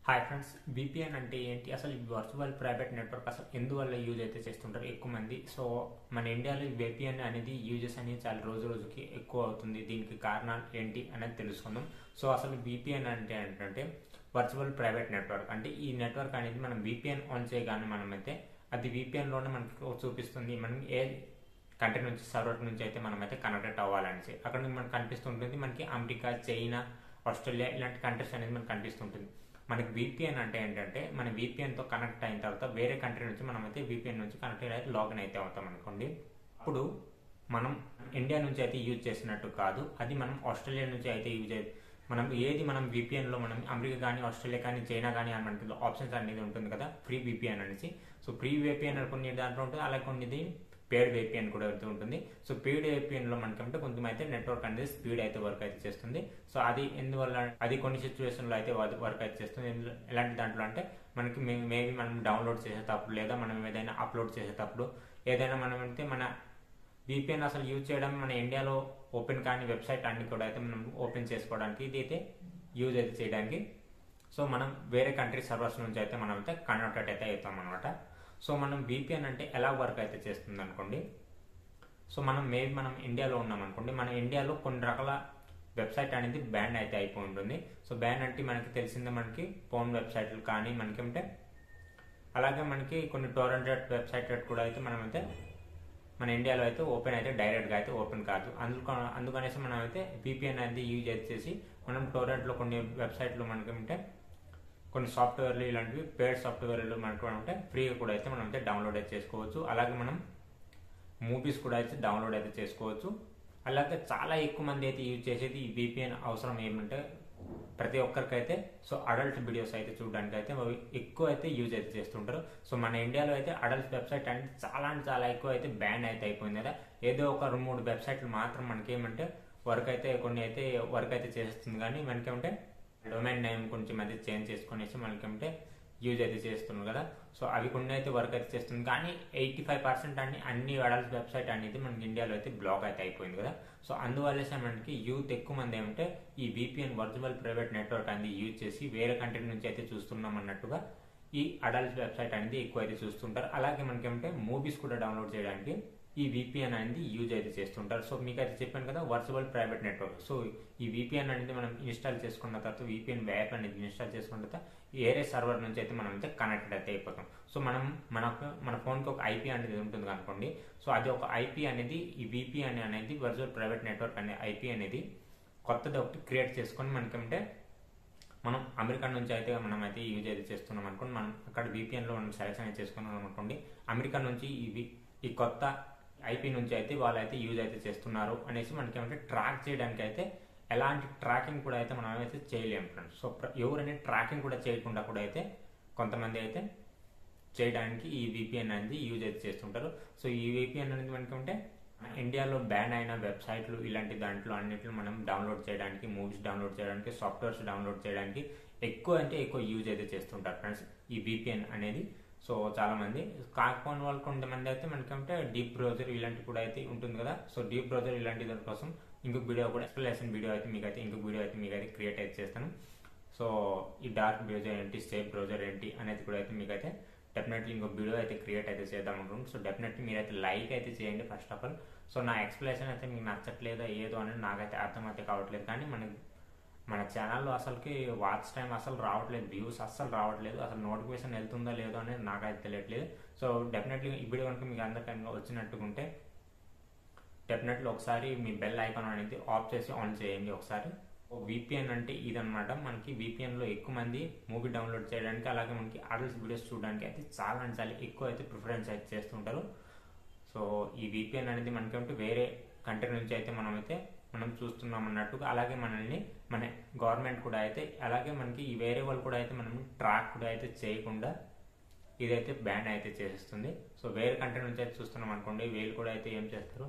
hi friends VPN అంటే ఏంటి అసలు ఈ వర్చువల్ ప్రైవేట్ నెట్వర్క్ అసలు ఎందువల్ల యూజ్ అయితే చేస్తుంటారు ఎక్కువ మంది సో మన ఇండియాలో ఈ విపిఎన్ అనేది యూజెస్ అనేది చాలా రోజు రోజుకి ఎక్కువ అవుతుంది దీనికి కారణాలు ఏంటి అనేది తెలుసుకుందాం సో అసలు విపిఎన్ అంటే ఏంటంటే వర్చువల్ ప్రైవేట్ నెట్వర్క్ అంటే ఈ నెట్వర్క్ అనేది మనం విపిఎన్ ఆన్ చేయగానే మనమైతే అది VPN లోనే మనకి చూపిస్తుంది మనం ఏ కంట్రీ నుంచి సర్వర్ నుంచి అయితే మనమైతే కనెక్ట్ అవ్వాలనేసి అక్కడ నుంచి మనకు కనిపిస్తుంటుంది మనకి అమెరికా చైనా ఆస్ట్రేలియా ఇలాంటి కంట్రీస్ అనేది మనకు కనిపిస్తుంటుంది మనకి విపిఎన్ అంటే ఏంటంటే మన VPN తో కనెక్ట్ అయిన తర్వాత వేరే కంట్రీ నుంచి మనమైతే విపిఎన్ నుంచి కనెక్ట్ అయితే లాగిన్ అయితే అవుతాం అనుకోండి అప్పుడు మనం ఇండియా నుంచి అయితే యూజ్ చేసినట్టు కాదు అది మనం ఆస్ట్రేలియా నుంచి అయితే యూజ్ అయి మనం ఏది మనం VPN లో మనం అమెరికా కానీ ఆస్ట్రేలియా కానీ చైనా కానీ అని మనకి ఆప్షన్స్ అనేది ఉంటుంది కదా ఫ్రీ విపిఎన్ అనేసి సో ఫ్రీ విపిఎన్ కొన్ని దాంట్లో ఉంటుంది అలాగే కొన్నిది పేడ్ వేపిఎన్ కూడా అయితే ఉంటుంది సో పేడ్ వేపిఎన్ లో మనకంటే కొంచెం అయితే నెట్వర్క్ అనేది స్పీడ్ అయితే వర్క్ అయితే చేస్తుంది సో అది ఎందువల్ల అది కొన్ని సిచ్యువేషన్ లో అయితే వర్క్ అయితే చేస్తుంది ఎందు- ఎలాంటి దాంట్లో అంటే మనకి మేబీ మనం డౌన్లోడ్ చేసేటప్పుడు లేదా మనం ఏదైనా అప్లోడ్ చేసేటప్పుడు ఏదైనా మనం అంటే మన విపిఎన్ అసలు యూజ్ చేయడం మన ఇండియాలో ఓపెన్ కాని వెబ్సైట్ అన్ని కూడా అయితే మనం ఓపెన్ చేసుకోవడానికి ఇది అయితే యూజ్ అయితే చేయడానికి సో మనం వేరే కంట్రీ సర్వర్స్ నుంచి అయితే మనం అయితే కనెక్టెడ్ అయితే అవుతాం అనమాట సో మనం విపిఎన్ అంటే ఎలా వర్క్ అయితే చేస్తుంది అనుకోండి సో మనం మేబీ మనం ఇండియాలో ఉన్నాం అనుకోండి మన ఇండియాలో కొన్ని రకాల వెబ్సైట్ అనేది బ్యాన్ అయితే అయిపోయి ఉంటుంది సో బ్యాన్ అంటే మనకి తెలిసిందే మనకి ఫోన్ వెబ్సైట్లు కానీ మనకి అంటే అలాగే మనకి కొన్ని టోరెంటెడ్ వెబ్సైట్ కూడా అయితే మనమైతే మన ఇండియాలో అయితే ఓపెన్ అయితే డైరెక్ట్గా అయితే ఓపెన్ కాదు అందుకు అందుకనేసి మనం అయితే విపిఎన్ అనేది యూజ్ చేసి మనం టోరెంట్లో కొన్ని వెబ్సైట్లు మనకి ఉంటే కొన్ని సాఫ్ట్వేర్లు ఇలాంటివి పేడ్ సాఫ్ట్వేర్లు మనకు ఉంటే ఫ్రీగా కూడా అయితే మనం అయితే డౌన్లోడ్ అయితే చేసుకోవచ్చు అలాగే మనం మూవీస్ కూడా అయితే డౌన్లోడ్ అయితే చేసుకోవచ్చు అలాగే చాలా ఎక్కువ మంది అయితే యూజ్ చేసేది ఈ విపిఎన్ అవసరం ఏమంటే ప్రతి ఒక్కరికైతే సో అడల్ట్ వీడియోస్ అయితే చూడడానికి అయితే అవి ఎక్కువ అయితే యూజ్ అయితే చేస్తుంటారు సో మన ఇండియాలో అయితే అడల్ట్ వెబ్సైట్ అంటే చాలా అంటే చాలా ఎక్కువ అయితే బ్యాన్ అయితే అయిపోయింది కదా ఏదో ఒక రెండు మూడు వెబ్సైట్లు మాత్రం మనకి ఏమంటే వర్క్ అయితే కొన్ని అయితే వర్క్ అయితే చేస్తుంది కానీ మనకేమంటే డొమైన్ నేమ్ కొంచెం అయితే చేంజ్ చేసుకునేసి మనకేమంటే యూజ్ అయితే చేస్తున్నారు కదా సో అవి కొన్ని అయితే వర్క్ అయితే చేస్తుంది కానీ ఎయిటీ ఫైవ్ పర్సెంట్ అన్ని అన్ని అడల్ట్ వెబ్సైట్ అనేది మనకి ఇండియాలో అయితే బ్లాక్ అయితే అయిపోయింది కదా సో అందువల్ల మనకి యూత్ ఎక్కువ మంది ఏమంటే ఈ విపిఎన్ వర్చువల్ ప్రైవేట్ నెట్వర్క్ అనేది యూజ్ చేసి వేరే కంట్రీ నుంచి అయితే చూస్తున్నాం అన్నట్టుగా ఈ అడల్ట్ వెబ్సైట్ అనేది ఎక్కువ అయితే చూస్తుంటారు అలాగే మనకి ఏమంటే మూవీస్ కూడా డౌన్లోడ్ చేయడానికి ఈ విపిఎన్ అనేది యూజ్ అయితే చేస్తుంటారు సో మీకు అయితే చెప్పాను కదా వర్చువల్ ప్రైవేట్ నెట్వర్క్ సో ఈ విపిఎన్ అనేది మనం ఇన్స్టాల్ చేసుకున్న తర్వాత విపిఎన్ యాప్ అనేది ఇన్స్టాల్ చేసుకున్న తర్వాత వేరే సర్వర్ నుంచి అయితే మనం అయితే కనెక్టెడ్ అయితే అయిపోతాం సో మనం మనకు మన ఫోన్కి ఒక ఐపీ అనేది ఉంటుంది అనుకోండి సో అది ఒక ఐపీ అనేది ఈ విపిఎన్ అనేది వర్చువల్ ప్రైవేట్ నెట్వర్క్ అనే ఐపీ అనేది కొత్తది ఒకటి క్రియేట్ చేసుకొని మనకేమంటే మనం అమెరికా నుంచి అయితే మనం అయితే యూజ్ అయితే చేస్తున్నాం అనుకోండి మనం అక్కడ VPN లో మనం సెలెక్షన్ అయితే చేసుకున్నాం అనుకోండి అమెరికా నుంచి ఇవి ఈ కొత్త ఐపీ నుంచి అయితే వాళ్ళు అయితే యూజ్ అయితే చేస్తున్నారు అనేసి మనకి ఏమంటే ట్రాక్ చేయడానికి అయితే ఎలాంటి ట్రాకింగ్ కూడా అయితే మనం అయితే చేయలేము ఫ్రెండ్స్ సో ప్ర- ఎవరైనా ట్రాకింగ్ కూడా చేయకుండా కూడా అయితే కొంతమంది అయితే చేయడానికి ఈ విపిఎన్ అనేది యూజ్ అయితే చేస్తుంటారు సో ఈ విపిఎన్ అనేది మనకి ఉంటే ఇండియాలో బ్యాన్ అయిన వెబ్సైట్లు ఇలాంటి దాంట్లో అన్నిట్లో మనం డౌన్లోడ్ చేయడానికి మూవీస్ డౌన్లోడ్ చేయడానికి సాఫ్ట్వేర్స్ డౌన్లోడ్ చేయడానికి ఎక్కువ అంటే ఎక్కువ యూజ్ అయితే చేస్తుంటారు ఫ్రెండ్స్ ఈ విపిఎన్ అనేది సో చాలా మంది కాకపోయిన వాళ్ళు కొంతమంది అయితే మనకంటే డీప్ బ్రౌజర్ ఇలాంటి కూడా అయితే ఉంటుంది కదా సో డీప్ బ్రౌజర్ ఇలాంటి దాని కోసం ఇంకొక వీడియో కూడా ఎక్స్ప్లెనేషన్ వీడియో అయితే మీకు అయితే ఇంకొక వీడియో అయితే మీకు అయితే క్రియేట్ అయితే చేస్తాను సో ఈ డార్క్ బ్రౌజర్ ఏంటి సేఫ్ బ్రౌజర్ ఏంటి అనేది కూడా అయితే మీకు అయితే డెఫినెట్లీ ఇంకో వీడియో అయితే క్రియేట్ అయితే చేద్దాం అనుకుంటున్నాం సో డెఫినెట్లీ మీరైతే లైక్ అయితే చేయండి ఫస్ట్ ఆఫ్ ఆల్ సో నా ఎక్స్ప్లెనేషన్ అయితే మీకు నచ్చట్లేదా ఏదో అనేది నాకైతే అర్థమైతే కావట్లేదు కానీ మనకి మన ఛానల్లో అసలుకి వాచ్ టైం అసలు రావట్లేదు వ్యూస్ అస్సలు రావట్లేదు అసలు నోటిఫికేషన్ వెళ్తుందో లేదో అనేది నాకైతే తెలియట్లేదు సో డెఫినెట్లీ ఈ వీడియో కనుక మీకు అందరికీ వచ్చినట్టుకుంటే డెఫినెట్లీ ఒకసారి మీ బెల్ ఐకాన్ అనేది ఆఫ్ చేసి ఆన్ చేయండి ఒకసారి విపిఎన్ అంటే ఇదనమాట మనకి VPN లో ఎక్కువ మంది మూవీ డౌన్లోడ్ చేయడానికి అలాగే మనకి అడల్ట్స్ వీడియోస్ చూడడానికి అయితే చాలా అంటే చాలా ఎక్కువ అయితే ప్రిఫరెన్స్ అయితే చేస్తుంటారు సో ఈ విపిఎన్ అనేది మనకంటే వేరే కంట్రీ నుంచి అయితే మనం అయితే మనం చూస్తున్నాం అన్నట్టుగా అలాగే మనల్ని మన గవర్నమెంట్ కూడా అయితే అలాగే మనకి ఈ వేరే వాళ్ళు కూడా అయితే మనం ట్రాక్ కూడా అయితే చేయకుండా ఇదైతే బ్యాన్ అయితే చేసేస్తుంది సో వేరే కంట్రీ నుంచి అయితే చూస్తున్నాం అనుకోండి వీళ్ళు కూడా అయితే ఏం చేస్తారు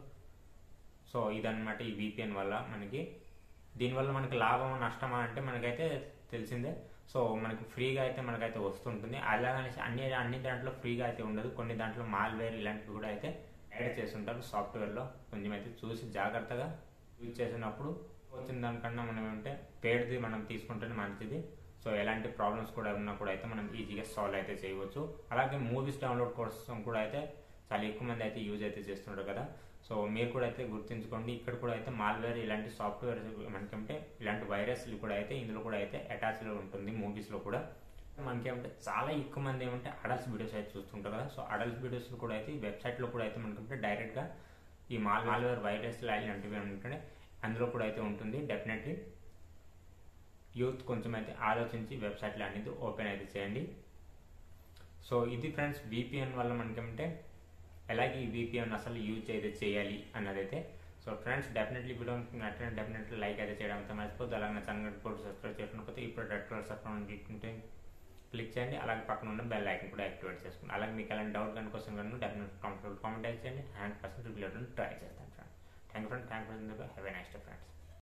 సో ఇదన్నమాట ఈ విపిఎన్ వల్ల మనకి దీనివల్ల మనకి లాభం నష్టమా అంటే మనకైతే తెలిసిందే సో మనకి ఫ్రీగా అయితే మనకైతే వస్తుంటుంది అలాగనే అన్ని అన్ని దాంట్లో ఫ్రీగా అయితే ఉండదు కొన్ని దాంట్లో మాల్వేర్ ఇలాంటివి కూడా అయితే యాడ్ చేస్తుంటారు సాఫ్ట్వేర్లో కొంచెం అయితే చూసి జాగ్రత్తగా యూజ్ చేసినప్పుడు వచ్చిన దానికన్నా మనం ఏంటంటే పేడ్ది మనం తీసుకుంటేనే మంచిది సో ఎలాంటి ప్రాబ్లమ్స్ కూడా ఉన్నా కూడా అయితే మనం ఈజీగా సాల్వ్ అయితే చేయవచ్చు అలాగే మూవీస్ డౌన్లోడ్ కోసం కూడా అయితే చాలా ఎక్కువ మంది అయితే యూజ్ అయితే చేస్తుంటారు కదా సో మీరు కూడా అయితే గుర్తుంచుకోండి ఇక్కడ కూడా అయితే మాల్వేర్ ఇలాంటి సాఫ్ట్వేర్ మనకంటే ఇలాంటి వైరస్లు కూడా అయితే ఇందులో కూడా అయితే అటాచ్లో ఉంటుంది మూవీస్లో కూడా మనకేమంటే చాలా ఎక్కువ మంది ఏమంటే అడల్ట్స్ వీడియోస్ అయితే చూస్తుంటారు కదా సో అడల్ట్స్ వీడియోస్ కూడా అయితే ఈ వెబ్సైట్లో కూడా అయితే మనకంటే డైరెక్ట్గా ఈ మాల్ మాల్వేర్ వైరస్ లాంటివి అంటే అందులో కూడా అయితే ఉంటుంది డెఫినెట్లీ యూత్ కొంచెం అయితే ఆలోచించి వెబ్సైట్లు అనేది ఓపెన్ అయితే చేయండి సో ఇది ఫ్రెండ్స్ విపిఎన్ వల్ల మనకేమంటే ఎలాగే ఈ విపిఎన్ అసలు యూజ్ అయితే చేయాలి అన్నదైతే సో ఫ్రెండ్స్ డెఫినెట్లీ వీడియో నచ్చిన డెఫినెట్లీ లైక్ అయితే చేయడం అంతా మర్చిపోద్దు అలాగే నా ఛానల్ కూడా సబ్స్క్రైబ్ చేసుకుంటే ఇప్పుడు red colour subscribe click click చేయండి అలాగే పక్కన ఉన్న బెల్ ఐకన్ కూడా యాక్టివేట్ చేసుకోండి అలాగే మీకు ఎలాంటి డౌట్ కానీ క్వశ్చన్ కానీ డెఫినెట్ కామెంట్ కామెంట్ అయితే చేయండి హండ్రెడ్ పర్సెంట్ రిలేటెడ్ ట్రై చేస్తాను friends thank you friend thank you have a next friends